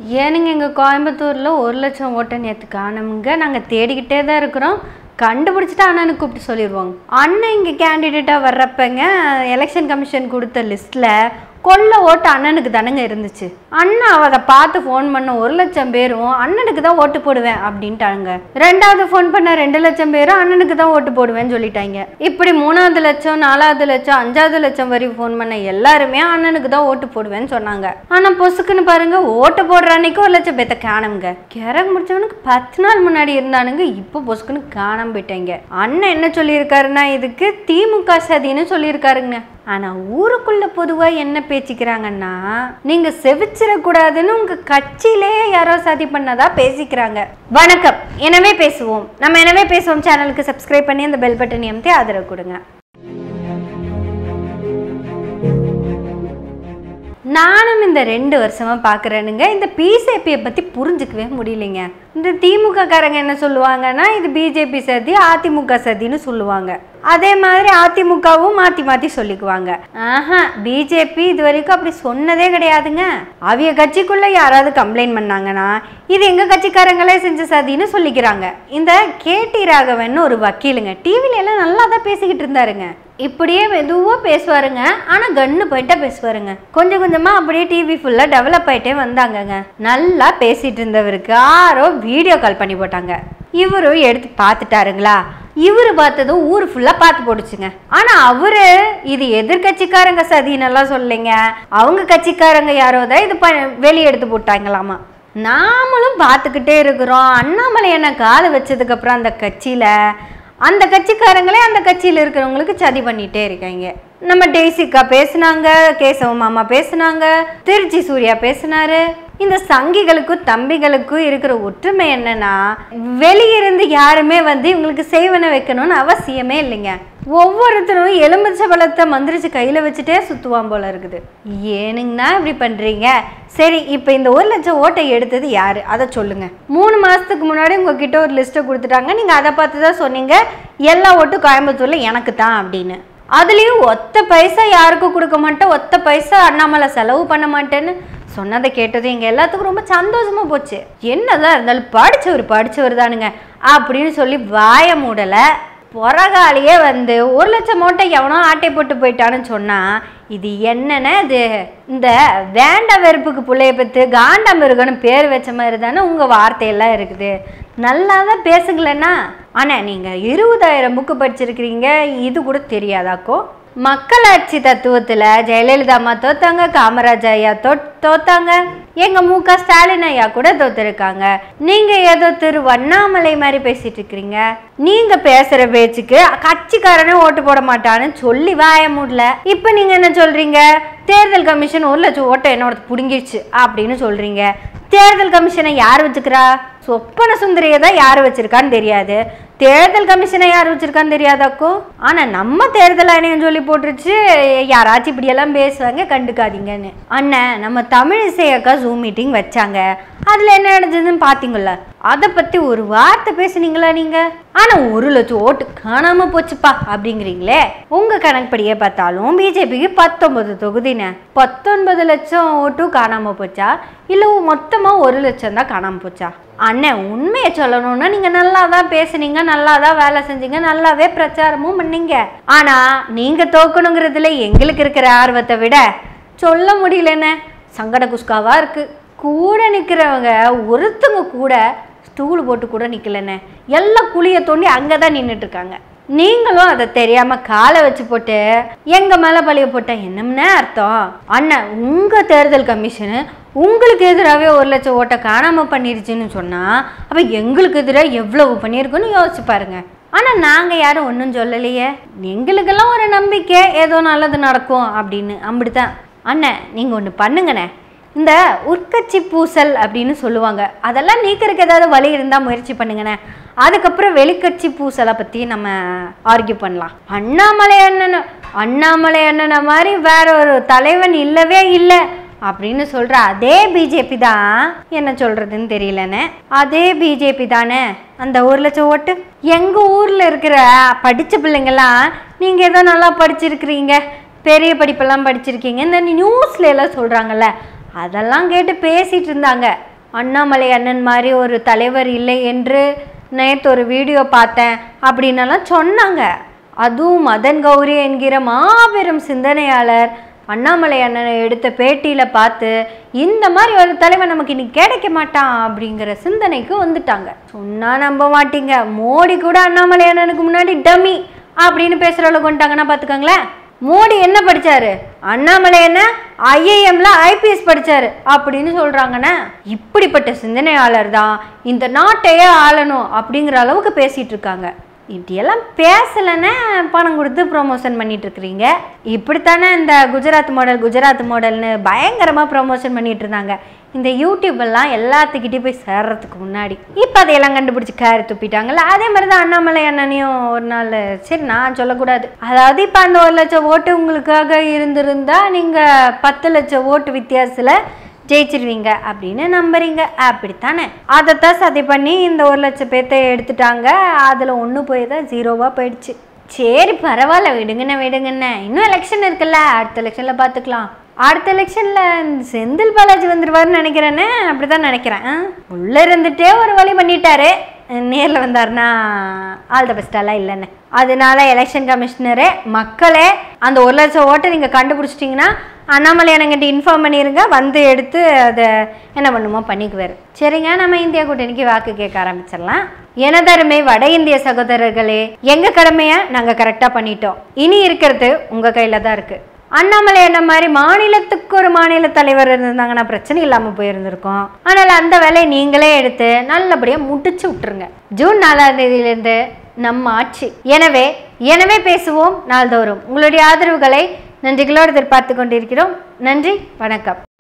ஏனுங்க எங்கள் கோயம்புத்தூரில் ஒரு லட்சம் ஓட்டை நேற்று காணுங்க நாங்கள் தேடிக்கிட்டே தான் இருக்கிறோம் கண்டுபிடிச்சிட்டு அண்ணனுக்கு கூப்பிட்டு சொல்லிடுவோங்க அண்ணன் இங்கே கேண்டிடேட்டாக வர்றப்பங்க எலெக்ஷன் கமிஷன் கொடுத்த லிஸ்ட்டில் கொல்ல ஓட்டு அண்ணனுக்கு தானங்க இருந்துச்சு அண்ணன் அவ அதை பார்த்து ஃபோன் பண்ண ஒரு லட்சம் பேரும் அண்ணனுக்கு தான் ஓட்டு போடுவேன் அப்படின்ட்டாங்க ரெண்டாவது ஃபோன் பண்ண ரெண்டு லட்சம் பேரும் அண்ணனுக்கு தான் ஓட்டு போடுவேன்னு சொல்லிட்டாங்க இப்படி மூணாவது லட்சம் நாலாவது லட்சம் அஞ்சாவது லட்சம் வரை ஃபோன் பண்ண எல்லாருமே அண்ணனுக்கு தான் ஓட்டு போடுவேன்னு சொன்னாங்க ஆனால் பொசுக்குன்னு பாருங்க ஓட்டு போடுற அன்னைக்கு ஒரு லட்சம் பேத்த காணுங்க கிறகு முடிச்சவனுக்கு பத்து நாள் முன்னாடி இருந்தானுங்க இப்போ பொசுக்குன்னு காணாம போயிட்டாங்க அண்ணன் என்ன சொல்லியிருக்காருன்னா இதுக்கு திமுக சதின்னு சொல்லியிருக்காருங்க ஆனா ஊருக்குள்ள பொதுவா என்ன பேசிக்கிறாங்கன்னா நீங்க செவிச்சிடக்கூடாதுன்னு உங்க கட்சியிலே யாரோ சதி பண்ணதா பேசிக்கிறாங்க வணக்கம் எனவே பேசுவோம் நம்ம எனவே பேசுவோம் சேனலுக்கு சப்ஸ்கிரைப் பண்ணி அந்த பெல் பட்டன் அமுத்தி ஆதரவு கொடுங்க நானும் இந்த ரெண்டு வருஷமா பார்க்குறேனுங்க இந்த பிஜேபியை பற்றி புரிஞ்சுக்கவே முடியலைங்க இந்த திமுக காரங்க என்ன சொல்லுவாங்கன்னா இது பிஜேபி சதி அதிமுக சதின்னு சொல்லுவாங்க அதே மாதிரி அதிமுகவும் மாற்றி மாற்றி சொல்லிக்குவாங்க ஆஹா பிஜேபி இது வரைக்கும் அப்படி சொன்னதே கிடையாதுங்க அவிய கட்சிக்குள்ளே யாராவது கம்ப்ளைண்ட் பண்ணாங்கன்னா இது எங்கள் கட்சிக்காரங்களே செஞ்ச சதின்னு சொல்லிக்கிறாங்க இந்த கேடி ராகவன் ஒரு வக்கீலுங்க டிவில எல்லாம் நல்லா தான் பேசிக்கிட்டு இருந்தாருங்க இப்படியே மெதுவாக பேசுவாருங்க ஆனால் கன்னு போயிட்டா பேசுவாருங்க கொஞ்சம் கொஞ்சமாக அப்படியே டிவி ஃபுல்லாக டெவலப் ஆகிட்டே வந்தாங்கங்க நல்லா பேசிட்டு இருந்தவருக்கு யாரோ வீடியோ கால் பண்ணி போட்டாங்க இவரும் எடுத்து பார்த்துட்டாருங்களா இவர் பார்த்ததும் ஊர் ஃபுல்லாக பார்த்து போடுச்சுங்க ஆனால் அவரு இது எதிர்கட்சிக்காரங்க சதினெல்லாம் சொல்லலைங்க அவங்க கட்சிக்காரங்க யாரோ தான் இது ப வெளியே எடுத்து போட்டாங்களாமா நாமளும் பார்த்துக்கிட்டே இருக்கிறோம் அண்ணாமலை என்ன காலை வச்சதுக்கப்புறம் அந்த கட்சியில் அந்த கட்சிக்காரங்களே அந்த கட்சியில் இருக்கிறவங்களுக்கு சதி பண்ணிட்டே இருக்காங்க நம்ம டெய்சிகா பேசுனாங்க கேசவ மாமா பேசுனாங்க திருச்சி சூர்யா பேசுனாரு இந்த சங்கிகளுக்கும் தம்பிகளுக்கும் இருக்கிற ஒற்றுமை என்னன்னா வெளியிருந்து யாருமே வந்து இவங்களுக்கு செய்வன வைக்கணும்னு அவசியமே இல்லைங்க ஒவ்வொருத்தரும் எலுமிச்சை பழத்தை மந்திரிச்சு கையில் வச்சுட்டே சுற்றுவான் போல இருக்குது ஏனுங்கண்ணா இப்படி பண்ணுறீங்க சரி இப்போ இந்த ஒரு லட்சம் ஓட்டை எடுத்தது யார் அதை சொல்லுங்க மூணு மாதத்துக்கு முன்னாடி உங்ககிட்ட ஒரு லிஸ்ட்டை கொடுத்துட்டாங்க நீங்கள் அதை பார்த்து தான் சொன்னீங்க எல்லா ஓட்டும் கோயம்புத்தூரில் எனக்கு தான் அப்படின்னு அதுலேயும் ஒத்த பைசா யாருக்கும் கொடுக்க மாட்டேன் ஒத்த பைசா அண்ணாமலை செலவு பண்ண மாட்டேன்னு சொன்னதை கேட்டது எங்கள் எல்லாத்துக்கும் ரொம்ப சந்தோஷமா போச்சு என்னதான் இருந்தாலும் படிச்சவர் படிச்சவர் தானுங்க அப்படின்னு சொல்லி வாய மூடலை புறகாலியே வந்து ஒரு லட்சம் மூட்டை எவனோ ஆட்டை போட்டு போயிட்டான்னு சொன்னா இது என்னன்னா இது இந்த வேண்ட வெறுப்புக்கு பிள்ளைய பத்து காண்டா மிருகன்னு பேர் வச்ச மாதிரி தானே உங்கள் வார்த்தையெல்லாம் இருக்குது நல்லா தான் பேசுங்களேண்ணா ஆனால் நீங்கள் இருபதாயிரம் புக்கு படிச்சிருக்கிறீங்க இது கூட தெரியாதாக்கோ மக்களாட்சி தத்துவத்தில் ஜெயலலிதா அம்மா தோத்தாங்க காமராஜ் ஐயா தோ தோத்தாங்க எங்க மு க ஸ்டாலின் ஐயா கூட தோத்துருக்காங்க நீங்க ஏதோ திரு வண்ணாமலை மாதிரி பேசிட்டு இருக்கிறீங்க நீங்க பேசுற பேச்சுக்கு கட்சிக்காரனே ஓட்டு போட மாட்டான்னு சொல்லி வாய முடியல இப்ப நீங்க என்ன சொல்றீங்க தேர்தல் கமிஷன் ஒரு லட்சம் ஓட்டை என்னோட புடுங்கிடுச்சு அப்படின்னு சொல்றீங்க தேர்தல் கமிஷனை யார் வச்சுக்கிறா சொப்பன சுந்தரியை தான் யார் வச்சிருக்கான்னு தெரியாது தேர்தல் கமிஷனை யார் வச்சிருக்கான்னு தெரியாதாக்கோ ஆனால் நம்ம தேர்தல் ஆணையம் சொல்லி போட்டுருச்சு யாராச்சும் இப்படியெல்லாம் பேசுவாங்க கண்டுக்காதீங்கன்னு அண்ணன் நம்ம தமிழிசை அக்கா ஜூம் மீட்டிங் வச்சாங்க அதில் என்ன நடந்ததுன்னு பார்த்தீங்களா அதை பற்றி ஒரு வார்த்தை பேசுனீங்களா நீங்கள் ஆனால் ஒரு லட்சம் ஓட்டு காணாமல் போச்சுப்பா அப்படிங்கிறீங்களே உங்கள் கணக்குப்படியே பார்த்தாலும் பிஜேபிக்கு பத்தொன்பது தொகுதினே பத்தொன்பது லட்சம் ஓட்டும் காணாமல் போச்சா இல்லை மொத்தமாக ஒரு லட்சம் தான் காணாமல் போச்சா அண்ணன் உண்மையை சொல்லணும்னா நீங்கள் நல்லா தான் பேசுனீங்க நல்லா தான் வேலை செஞ்சீங்க நல்லாவே பிரச்சாரமும் பண்ணீங்க ஆனால் நீங்கள் தோக்கணுங்கிறதுல எங்களுக்கு இருக்கிற ஆர்வத்தை விட சொல்ல முடியலண்ணே சங்கட குஸ்காவாக இருக்குது கூட நிற்கிறவங்க ஒருத்தவங்க கூட ஸ்டூல் போட்டு கூட நிற்கலண்ணே எல்லாம் குழியை தோண்டி அங்கே தான் நின்றுட்டு இருக்காங்க நீங்களும் அதை தெரியாம காலை வச்சு போட்டு எங்க மேல பழிய போட்ட என்னம்னே அர்த்தம் அண்ணன் உங்க தேர்தல் கமிஷனு உங்களுக்கு எதிராகவே ஒரு லட்சம் ஓட்டை காணாம பண்ணிருச்சுன்னு சொன்னா அப்ப எங்களுக்கு எதிராக எவ்வளவு பண்ணியிருக்குன்னு யோசிச்சு பாருங்க ஆனா நாங்க யாரும் ஒன்றும் சொல்லலையே எங்களுக்கெல்லாம் ஒரு நம்பிக்கை ஏதோ நல்லது நடக்கும் அப்படின்னு அப்படித்தான் அண்ணன் நீங்க ஒன்று பண்ணுங்கண்ணே இந்த உட்கட்சி பூசல் அப்படின்னு சொல்லுவாங்க அதெல்லாம் நீக்கிறதுக்கு ஏதாவது வழி இருந்தால் முயற்சி பண்ணுங்கண்ணே அதுக்கப்புறம் வெளிக்கட்சி பூசலை பற்றி நம்ம ஆர்கியூ பண்ணலாம் அண்ணாமலை அண்ணன் அண்ணாமலை அண்ணனை மாதிரி வேற ஒரு தலைவன் இல்லவே இல்லை அப்படின்னு சொல்கிற அதே பிஜேபி தான் என்ன சொல்கிறதுன்னு தெரியலண்ணே அதே பிஜேபி தானே அந்த ஒரு லட்சம் ஓட்டு எங்கள் ஊரில் இருக்கிற படித்த பிள்ளைங்கள்லாம் நீங்கள் ஏதோ நல்லா படிச்சிருக்கிறீங்க பெரிய படிப்பெல்லாம் படிச்சிருக்கீங்க இந்த நியூஸ்ல எல்லாம் சொல்கிறாங்கல்ல அதெல்லாம் கேட்டு பேசிட்டு இருந்தாங்க அண்ணாமலை அண்ணன் மாதிரி ஒரு தலைவர் இல்லை என்று நேற்று ஒரு வீடியோ பார்த்தேன் அப்படின்னலாம் சொன்னாங்க அதுவும் மதன் கௌரி என்கிற மாபெரும் சிந்தனையாளர் அண்ணாமலை அண்ணனை எடுத்த பேட்டியில் பார்த்து இந்த மாதிரி ஒரு தலைவன் நமக்கு இன்னைக்கு கிடைக்க மாட்டான் அப்படிங்கிற சிந்தனைக்கு வந்துட்டாங்க சொன்னா நம்ப மாட்டீங்க மோடி கூட அண்ணாமலை அண்ணனுக்கு முன்னாடி டம்மி அப்படின்னு பேசுகிற அளவுக்கு வந்துட்டாங்கன்னா பார்த்துக்கோங்களேன் மோடி என்ன படிச்சாரு அண்ணாமலை என்ன ஐஏஎம்ல ஐபிஎஸ் படிச்சாரு அப்படின்னு சொல்றாங்கண்ணே இப்படிப்பட்ட சிந்தனையாளர் தான் இந்த நாட்டையே ஆளணும் அப்படிங்கிற அளவுக்கு பேசிட்டு இருக்காங்க இப்படியெல்லாம் பேசலைன்னா பணம் கொடுத்து ப்ரொமோஷன் பண்ணிட்டு இருக்கிறீங்க இப்படித்தானே இந்த குஜராத் மாடல் குஜராத் மாடல்னு பயங்கரமாக ப்ரொமோஷன் பண்ணிட்டு இருந்தாங்க இந்த யூடியூப் எல்லாம் எல்லாத்துக்கிட்டையும் போய் சேர்றதுக்கு முன்னாடி இப்போ அதையெல்லாம் கண்டுபிடிச்சி கேரி துப்பிட்டாங்கல்ல அதே மாதிரி தான் அண்ணாமலை அண்ணனையும் ஒரு நாள் சரி நான் சொல்லக்கூடாது அதாவது இப்போ அந்த ஒரு லட்சம் ஓட்டு உங்களுக்காக இருந்திருந்தா நீங்கள் பத்து லட்சம் ஓட்டு வித்தியாசத்தில் ஜெயிச்சிருவீங்க அப்படின்னு நம்புறீங்க அப்படித்தானே அதைத்தான் சதி பண்ணி இந்த ஒரு லட்சம் பேர்த்த எடுத்துட்டாங்க அதில் ஒன்று போய் தான் ஜீரோவாக போயிடுச்சு சரி பரவாயில்ல விடுங்கண்ணே விடுங்கண்ணே இன்னும் எலெக்ஷன் இருக்குல்ல அடுத்த எலெக்ஷனில் பார்த்துக்கலாம் அடுத்த எலெக்ஷனில் செந்தில் பாலாஜி வந்துருவாருன்னு நினைக்கிறேன்னு அப்படி தான் நினைக்கிறேன் ஆ? உள்ள இருந்துட்டே ஒரு வழி பண்ணிட்டாரு நேரில் வந்தாருன்னா ஆல் த பெஸ்டெல்லாம் இல்லைன்னு அதனால எலெக்ஷன் கமிஷனரே மக்களே அந்த ஒரு லட்சம் ஓட்டை நீங்கள் கண்டுபிடிச்சிட்டிங்கன்னா அண்ணாமலை எனக்கிட்ட இன்ஃபார்ம் பண்ணிடுங்க வந்து எடுத்து அதை என்ன பண்ணுமோ பண்ணிக்குவார் சரிங்க நம்ம இந்தியா கூட்டணிக்கு வாக்கு கேட்க ஆரம்பிச்சிடலாம் எனதருமை வட இந்திய சகோதரர்களே எங்கள் கடமையை நாங்கள் கரெக்டாக பண்ணிட்டோம் இனி இருக்கிறது உங்கள் கையில் தான் இருக்குது அண்ணாமலை என்ன மாதிரி மாநிலத்துக்கு ஒரு மாநில தலைவர் இருந்திருந்தாங்கன்னா பிரச்சனை இல்லாமல் போயிருந்திருக்கும் ஆனால் அந்த வேலையை நீங்களே எடுத்து நல்லபடியாக முடிச்சு விட்டுருங்க ஜூன் நாலாம் தேதியிலிருந்து நம்ம ஆட்சி எனவே எனவே பேசுவோம் நாள்தோறும் உங்களுடைய ஆதரவுகளை நன்றிகளோடு எதிர்பார்த்து கொண்டிருக்கிறோம் நன்றி வணக்கம்